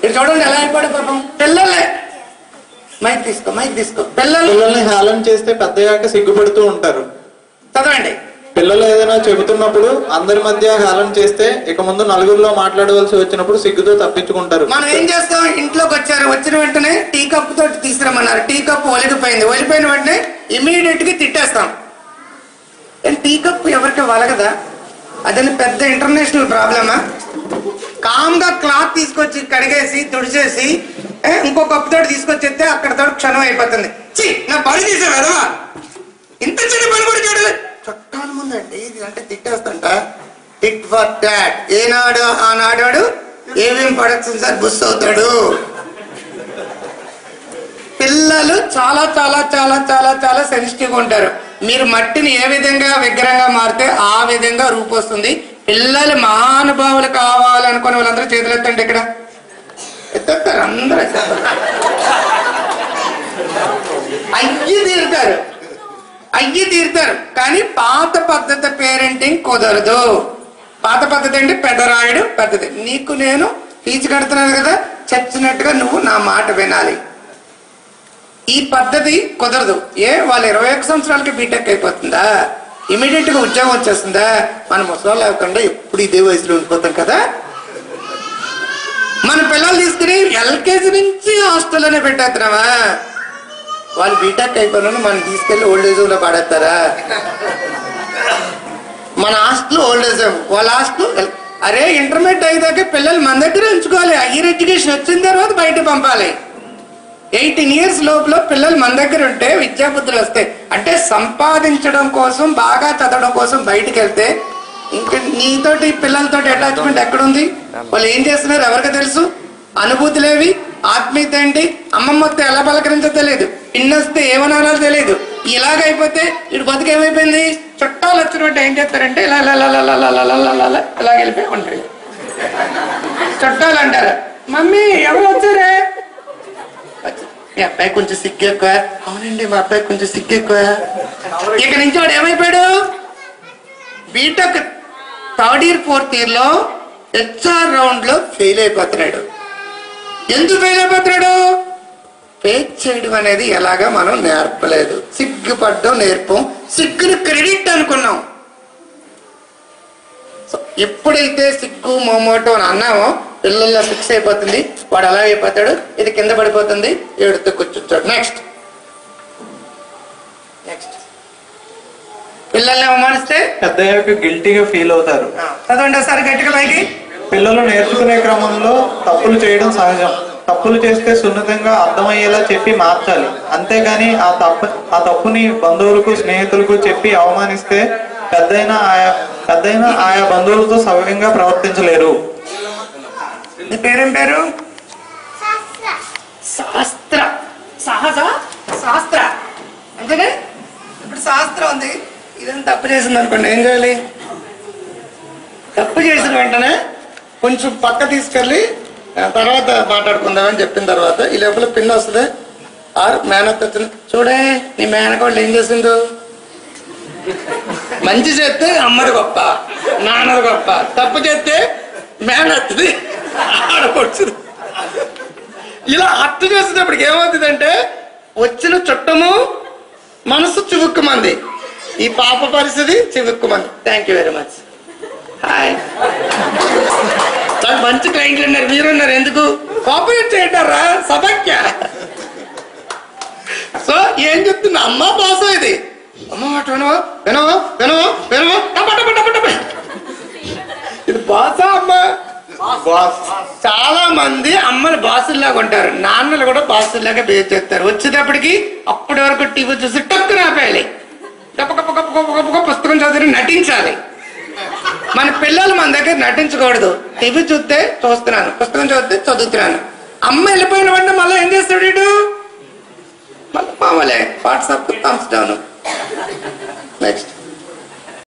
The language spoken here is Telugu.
ఇది చూడండి ఎలా అయిపోయాడు పాపం పిల్లలే మైక్ తీసుకో మైక్ తీసుకో పిల్లలు పిల్లల్ని హేళన చేస్తే పెద్దయ్యాక సిగ్గుపడుతూ ఉంటారు చదవండి పిల్లలు ఏదైనా చెబుతున్నప్పుడు అందరి మధ్య హేళన చేస్తే ఇక ముందు నలుగురిలో మాట్లాడవలసి వచ్చినప్పుడు సిగ్గుతో తప్పించుకుంటారు మనం ఏం చేస్తాం ఇంట్లోకి వచ్చారు వచ్చిన వెంటనే టీ కప్ తోటి తీసుకురమ్మన్నారు టీ కప్ ఒలిగిపోయింది ఒలిపోయిన వెంటనే ఇమీడియట్ గా తిట్టేస్తాం ఏం టీ కప్ ఎవరికి వలగదా అదని పెద్ద ఇంటర్నేషనల్ ప్రాబ్లమా కామ్ గా క్లాత్ తీసుకొచ్చి కడిగేసి తుడిచేసి ఏ, ఇంకో కప్పు తోటి తీసుకొచ్చేస్తే అక్కడ తోటి క్షణం అయిపోతుంది ఛీ, నా పని చేశారు కదా ఇంత చిన్న పని కూడా చేయలేదు చుట్టాల ముందండి ఇది అంటే తిట్టేస్తంట టిట్ ఫర్ టాట్ ఏనాడు ఆనాడాడు ఏమేం పడచ్చు సార్ బుస్ అవుతాడు పిల్లలు చాలా చాలా చాలా చాలా చాలా సెన్సిటివ్ ఉంటారు మీరు మట్టిని ఏ విధంగా విగ్రహంగా మారితే ఆ విధంగా రూపు వస్తుంది పిల్లలు మహానుభావులు కావాలనుకునే వాళ్ళందరూ చేతులు ఎత్తండి ఇక్కడ ఎత్తారు అందరూ ఎత్తేస్తారు. అయ్యి తీరుతారు అయ్యి తీరుతారు కానీ పాత పద్ధతి పేరెంటింగ్ కుదరదు పాత పద్ధతి అంటే పెద్దరాయుడు పద్ధతి నీకు నేను ఫీజు కడుతున్నాను కదా చచ్చినట్టుగా నువ్వు నా మాట వినాలి ఈ పద్ధతి కుదరదు ఏ వాళ్ళు ఇరవై ఒక్క సంవత్సరాలకి బీటెక్ అయిపోతుందా ఇమీడియట్ గా ఉద్యోగం వచ్చేస్తుందా మన ముసలాళ్ళు అవ్వకుండా ఎప్పుడు ఇదే వయసులో ఉండిపోతాం కదా మన పిల్లలు తీసుకుని ఎల్కేజీ నుంచి హాస్టల్లోనే పెట్టేస్తున్నావా వాళ్ళు బీటెక్ అయిపోయిన మనం తీసుకెళ్లి ఓల్డ్ ఏజ్ లో పడేస్తారా మన హాస్టల్ ఓల్డ్ ఏజ్ హోమ్ వాళ్ళ హాస్టల్ అరే ఇంటర్మీడియట్ అయ్యేదాకా పిల్లలు మన దగ్గర ఉంచుకోవాలి హయ్యర్ ఎడ్యుకేషన్ వచ్చిన తర్వాత బయట పంపాలి ఎయిటీన్ ఇయర్స్ లోపల పిల్లలు మన దగ్గర ఉంటే విద్యాబుద్ధులు వస్తాయి అంటే సంపాదించడం కోసం బాగా చదవడం కోసం బయటికి వెళ్తే ఇంకా నీతోటి పిల్లలతోటి అటాచ్మెంట్ ఎక్కడుంది వాళ్ళు ఏం చేస్తున్నారు ఎవరికి తెలుసు అనుభూతులేవి ఆత్మీయత ఏంటి అమ్మమ్మతో ఎలా పలకరించో తెలియదు పిన్నొస్తే ఏమనాలో తెలియదు ఇలాగైపోతే ఇటు బతుకు ఏమైపోయింది చుట్టాలు వచ్చినట్టు ఏం చేస్తారంటే ఇలా ఇలా ఇలా ఇలా ఇలా ఇలా ఇలా ఇలా ఇలా ఇలా వెళ్ళిపోయి ఉంటాయి చుట్టాలు అంటారు మమ్మీ ఎవరు వచ్చారే మీ అబ్బాయి కొంచెం సిగ్గు ఎక్కువ అవునండి మా అబ్బాయి కొంచెం సిగ్గు ఎక్కువ ఇక నుంచి వాడు ఏమైపోయాడు BTech third year fourth year లో హెచ్ఆర్ రౌండ్ లో ఫెయిల్ అయిపోతున్నాడు ఎందుకు ఫెయిల్ అయిపోతున్నాడు ఫేక్ చేయడం అనేది ఎలాగా మనం నేర్పలేదు సిగ్గుపడ్డం నేర్పం సిగ్గుని క్రెడిట్ అనుకున్నాం సో ఎప్పుడైతే సిగ్గు మొమోటో అని అన్నామో పిల్లల్లో ఫిక్స్ అయిపోతుంది వాడు అలా అయిపోతాడు ఇది కింద పడిపోతుంది ఏడుతూ కూర్చుంటాడు నెక్స్ట్ నెక్స్ట్ పిల్లల్ని అవమానిస్తే పెద్దయ్యాక గిల్టీగా ఫీల్ అవుతారు ఆ, చదవండి ఒకసారి గట్టిగా పైకి పిల్లలు నేర్చుకునే క్రమంలో తప్పులు చేయడం సహజం తప్పులు చేస్తే సున్నితంగా అర్థమయ్యేలా చెప్పి మార్చాలి అంతేగాని ఆ తప్పు ఆ తప్పుని బంధువులకు స్నేహితులకు చెప్పి అవమానిస్తే పెద్దయిన ఆయా పెద్దయిన ఆయా బంధువులతో సవ్యంగా ప్రవర్తించలేరు నీ పేరేం పేరు శాస్త్ర సహజ శాస్త్ర అంతేనే ఇప్పుడు శాస్త్రం ఉంది ఇదని తప్పు చేసింది అనుకోండి ఏం చేయాలి తప్పు చేసిన వెంటనే కొంచెం పక్క తీసుకెళ్ళి ఆ, తర్వాత మాట్లాడుకుందామని చెప్పిన తర్వాత ఈ లోపల పిన్ వస్తుంది ఆర్ మేనత్ వచ్చింది చూడే నీ మేనకోళ్ళు ఏం చేసిందో మంచి చేస్తే అమ్మది గొప్ప నాన్నది గొప్ప తప్పు చేస్తే మేనత్తుది ఆడపడుచుది ఇలా హత్య చేసేటప్పటికి ఏమవుతుందంటే వచ్చిన చుట్టము మనసు చివుక్కుమంది ఈ పాప పరిస్థితి చివుక్కుమంది thank you very much hi చాలా మంచి క్లయింట్లు ఉన్నారు మీరున్నారు ఎందుకు కోఆపరేట్ చేయటారా సభక్య సో ఏం చెప్తున్నా అమ్మ బాస ఇది అమ్మ మాట వినవా వినవా వినవా వినవా టప టప టప టప. ఇది బాస అమ్మ చాలా మంది అమ్మలు బాసుల్లాగా ఉంటారు నాన్నలు కూడా బాసుల్లాగా బిహేవ్ చేస్తారు వచ్చేటప్పటికి అప్పటి వరకు టీవీ చూసి టక్కున ఆపేయాలి గప్ప గప్ప గప్ప గప్ప గప్ప గప్ప పుస్తకం చదివి నటించాలి మన పిల్లలు మన దగ్గర నటించకూడదు టీవీ చూస్తే చూస్తున్నాను పుస్తకం చదివితే చదువుతున్నాను అమ్మ వెళ్ళిపోయిన వెంటనే మళ్ళీ ఏం చేస్తాడు ఇటు మళ్ళీ మామూలే వాట్సాప్ థమ్స్ డౌన్ నెక్స్ట్